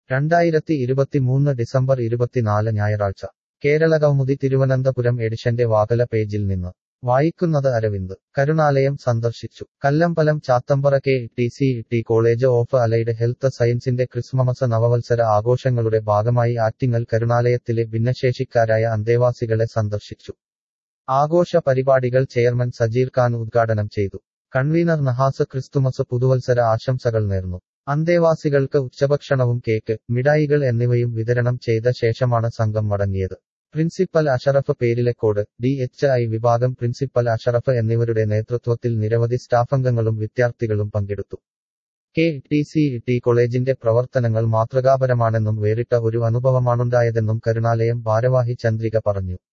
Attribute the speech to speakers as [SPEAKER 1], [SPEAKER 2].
[SPEAKER 1] രണ്ടായിരത്തി ഇരുപത്തിമൂന്ന് ഡിസംബർ ഇരുപത്തിനാല് ഞായറാഴ്ച കേരള കൗമുദി തിരുവനന്തപുരം എഡിഷന്റെ വാകല പേജിൽ നിന്ന് വായിക്കുന്നത് അരവിന്ദ് കരുണാലയം സന്ദർശിച്ചു Kallambalam Chathampara K T C T college of allied health സയൻസിന്റെ ക്രിസ്മമസ് നവവത്സര ആഘോഷങ്ങളുടെ ഭാഗമായി ആറ്റിങ്ങൽ കരുണാലയത്തിലെ ഭിന്നശേഷിക്കാരായ അന്തേവാസികളെ സന്ദർശിച്ചു ആഘോഷ പരിപാടികൾ ചെയർമാൻ സജീർ ഖാൻ ഉദ്ഘാടനം ചെയ്തു കൺവീനർ നഹാസ് ക്രിസ്തുമസ് പുതുവത്സര ആശംസകൾ നേർന്നു അന്തേവാസികൾക്ക് ഉച്ചഭക്ഷണവും കേക്ക് മിഠായികൾ എന്നിവയും വിതരണം ചെയ്ത ശേഷമാണ് സംഘം മടങ്ങിയത് principal Ashraf Perilakode D H I വിഭാഗം പ്രിൻസിപ്പൽ അഷറഫ് എന്നിവരുടെ നേതൃത്വത്തിൽ നിരവധി സ്റ്റാഫംഗങ്ങളും വിദ്യാർത്ഥികളും പങ്കെടുത്തു കെ ടി സി ടി കോളേജിന്റെ പ്രവർത്തനങ്ങൾ മാതൃകാപരമാണെന്നും വേറിട്ട ഒരു അനുഭവമാണുണ്ടായതെന്നും കരുണാലയം ഭാരവാഹി ചന്ദ്രിക പറഞ്ഞു